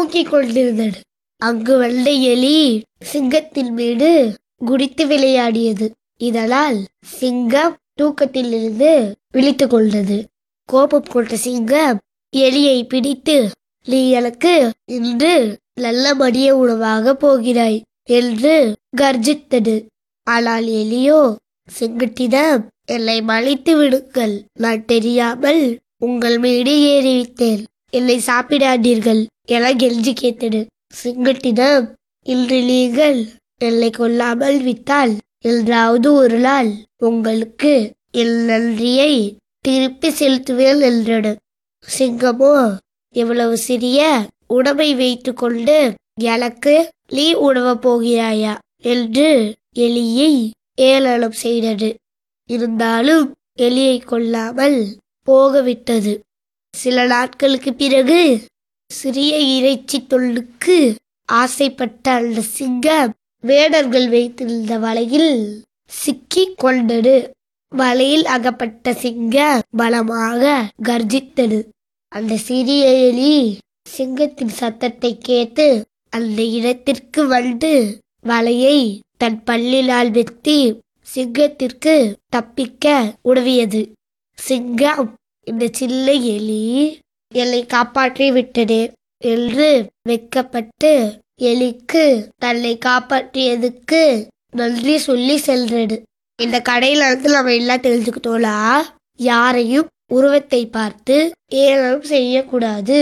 தூக்கிக் கொண்டிருந்தது அங்கு வந்த எலி சிங்கத்தின் மீது குடித்து விளையாடியது இதனால் சிங்கம் தூக்கத்திலிருந்து விழித்துக் கொண்டது கோபம் கொண்ட சிங்கம் எலியை பிடித்து நீ எனக்கு இன்று நல்ல மதிய உணவாக போகிறாய் என்று கர்ஜித்தது ஆனால் எலியோ சிங்கத்திடம் என்னை மலைத்து விடுங்கள் நான் தெரியாமல் உங்கள் மீது ஏறிவிட்டேன் என்னை சாப்பிடாதீர்கள் என கெஞ்சி கேட்டது சிங்கத்திடம் இன்று நீங்கள் என்னை கொல்லாமல் விட்டால் என்றாவது ஒரு நாள் உங்களுக்கு என் நன்றியை திருப்பி செலுத்துவேன் என்றது சிங்கமோ இவ்வளவு சிறிய உணவை வைத்துக்கொண்டு எனக்கு நீ உணவப் போகிறாயா என்று எலியை ஏளனம் செய்தது இருந்தாலும் எலியை கொல்லாமல் போகவிட்டது சில நாட்களுக்கு பிறகு சிறிய இறைச்சி தொல்லுக்கு ஆசைப்பட்ட அந்த சிங்கம் வேடர்கள் வைத்திருந்த வலையில் சிக்கிக் கொண்டது வலையில் அகப்பட்ட சிங்கம் பலமாக கர்ஜித்தது அந்த சிறிய எலி சிங்கத்தின் சத்தத்தை கேட்டு அந்த இடத்திற்கு வந்து வலையை தன் பல்லினால் வெட்டி சிங்கத்திற்கு தப்பிக்க உதவியது சிங்கம் இந்த சில்ல எலி என்னை காப்பாற்றி விட்டது என்று வெட்கப்பட்டு எலிக்கு தன்னை காப்பாற்றியதுக்கு நன்றி சொல்லி செல்றது இந்த கடையில இருந்து நம்ம எல்லாம் தெரிஞ்சுக்கிட்டோம்னா யாரையும் உருவத்தை பார்த்து ஏளனம் செய்யக்கூடாது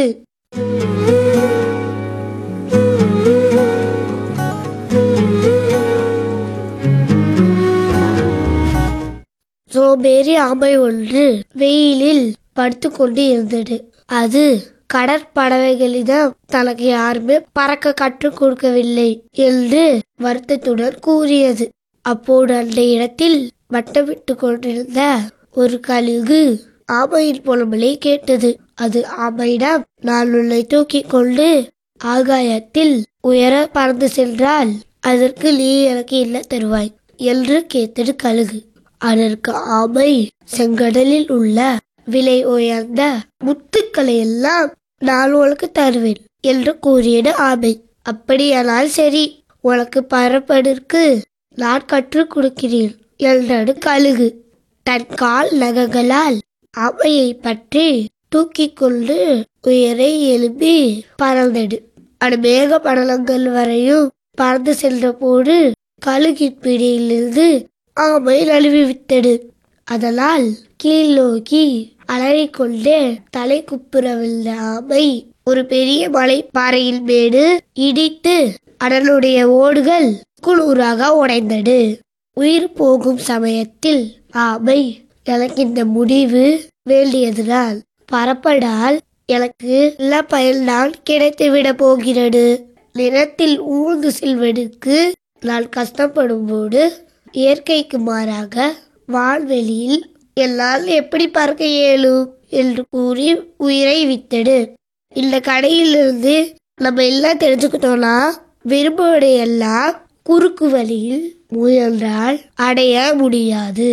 சோம்பேறி ஆமை ஒன்று வெயிலில் படுத்துக்கொண்டு இருந்தது அது கடற்பறவைகளிடம் தனக்கு யாருமே பறக்க கற்றுக் கொடுக்கவில்லை என்று வருத்தத்துடன் கூறியது அப்போது அந்த இடத்தில் வட்டமிட்டு கொண்டிருந்த ஒரு கழுகு ஆமையின் புலம்பலை கேட்டது அது ஆமையிடம் நான் உன்னை தூக்கிக் கொண்டு ஆகாயத்தில் உயர பறந்து சென்றால் அதற்கு நீ எனக்கு என்ன தருவாய் என்று கேட்டது கழுகு அதற்கு ஆமை செங்கடலில் உள்ள விலை உயர்ந்த முத்துக்களை எல்லாம் நான் உனக்கு தருவேன் என்று கூறியது ஆமை அப்படியானால் சரி உனக்கு பரப்பதற்கு நான் கற்றுக் கொடுக்கிறேன் என்றது கழுகு தன் கால் நகங்களால் ஆமையை பற்றி தூக்கிக் கொண்டு உயரை எழுப்பி பறந்தது அது மேக படலங்கள் வரையும் பறந்து சென்ற போது கழுகின் பிடியிலிருந்து ஆமை நழுவி விட்டது அதனால் கீழ் நோக்கி அலறிக்கொண்டே தலை குப்புற விழுந்த ஆமை ஒரு பெரிய மலைப்பாறையின் மேடு இடித்து அதனுடைய ஓடுகள் குளூராக உடைந்தது உயிர் போகும் சமயத்தில் ஆமை எனக்கு இந்த முடிவு வேண்டியதுதான் பரப்படால் எனக்கு நல்ல பயன்தான் கிடைத்துவிட போகிறது நிலத்தில் ஊழ்ந்து செல்வதற்கு நான் கஷ்டப்படும் போது இயற்கைக்கு மாறாக வான்வெளியில் என்னால் எப்படி பறக்க இயலும் என்று கூறி உயிரை விட்டது இந்த கடையிலிருந்து நம்ம எல்லாம் தெரிஞ்சுக்கிட்டோம்னா விரும்புவதை எல்லாம் குறுக்கு வழியில் முயன்றால் அடைய முடியாது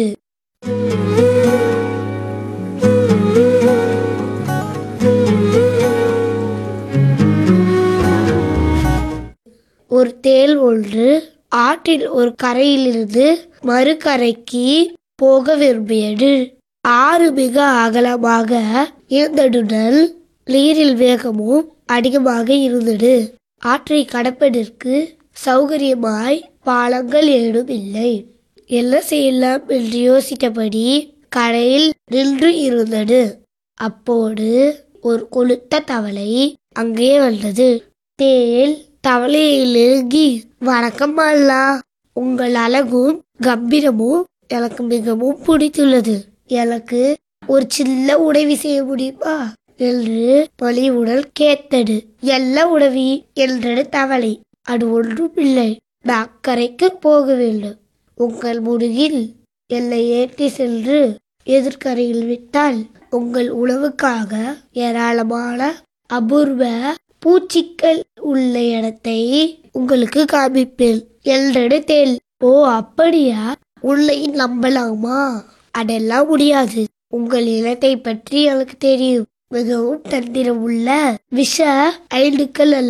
ஒரு தேள் ஒன்று ஆற்றில் ஒரு கரையிலிருந்து மறுகரைக்கு போக விரும்பியது ஆறு மிக அகலமாக இருந்ததுடன் நீரில் வேகமும் அதிகமாக இருந்தது ஆற்றை கடப்பதற்கு சௌகரியமாய் பாலங்கள் ஏதும் இல்லை என்ன செய்யலாம் என்று யோசித்தபடி கரையில் நின்று இருந்தது அப்போது ஒரு கொளுத்த தவளை அங்கே வந்தது தேல் தவளையை நெருங்கி வணக்கம் அல்லா உங்கள் அழகும் கம்பீரமும் எனக்கு மிகவும் பிடித்துள்ளது எனக்கு ஒரு சின்ன உதவி செய்ய முடியுமா என்று பலிவுடன் கேட்டது என்ன உதவி என்றது தவளை அது ஒன்றும் இல்லை நான் அக்கறைக்கு போக வேண்டும் உங்கள் முதுகில் என்னை ஏற்றி சென்று எதிர்கரையில் விட்டால் உங்கள் உணவுக்காக ஏராளமான அபூர்வ பூச்சிக்கள் உள்ள இடத்தை உங்களுக்கு காமிப்பேன் என்றது தேல் ஓ அப்படியா உன்னை நம்பலாமா அதெல்லாம் முடியாது உங்கள் இனத்தை பற்றி எனக்கு தெரியும் மிகவும் தந்திரம் உள்ள விஷ ஐந்துக்கள் அல்ல